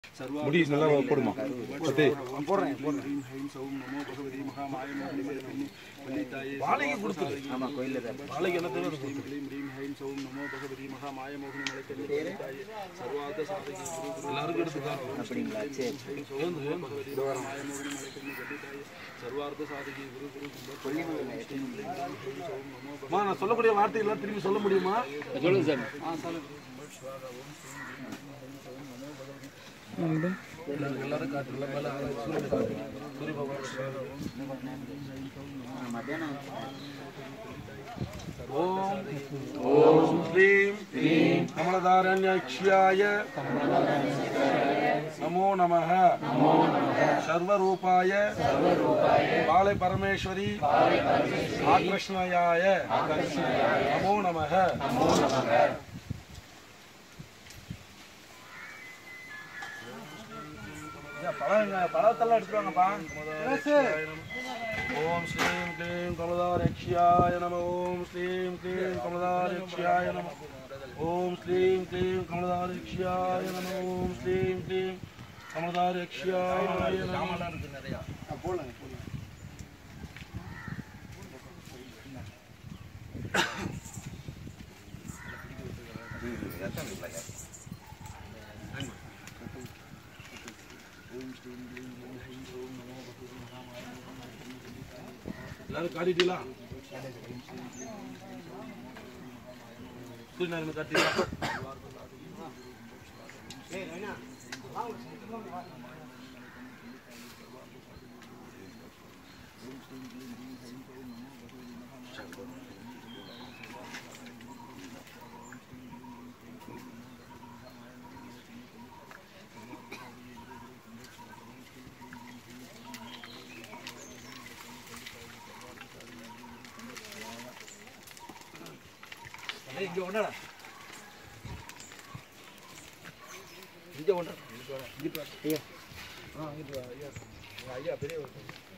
முடி நல்லா போடுமா பத்தே வாழைக்கு கொடுத்துரு ஆமா கோயில்ல தான் வாழைக்கு என்ன தேவை அது எல்லாருக்கும் எடுத்து காட்டுறோம் அப்படிங்களா சரி சரி எழுந்து எழுந்து அம்மா, நான் சொல்லக்கூடிய வார்த்தைகள் திரும்பி சொல்ல முடியுமா சொல்லுங்க சார் எல்லாரும் காட்டு எல்லாம் மேல சூரியனை காட்டு சூரிய பகவான் மத்தியானம் ஓம் ஓம் ஸ்ரீம் ஸ்ரீம் கமலதாரண்யாட்சியாய நமோ நமः சர்வரூபாய பாலை பரமேஸ்வரி ஆக்ரஷ்ணயாய நமோ நமः பழத்தெல்லாம் எடுத்துருவாங்கப்பா ஓம் ஸ்ரீம் க்ளீம் கமலதாரக்ஷியாய நம ஓம் ஸ்ரீம் க்ளீம் கமலதாரக்ஷியாய நம ஓம் ஸ்ரீம் க்ளீம் கமலதாரக்ஷியாய நம ஓம் ஸ்ரீம் க்ளீம் கமலதாரக்ஷியாய நம எல்லாரும் காட்டிட்டீங்களா சூரியநாராயணன் காட்டிட்டீங்களா இங்க ஒன்றா இங்க ஒன்றா இங்கிட்டு வா ஐயா ஆ இங்கிட்டு வா ஐயா ஐயா பெரிய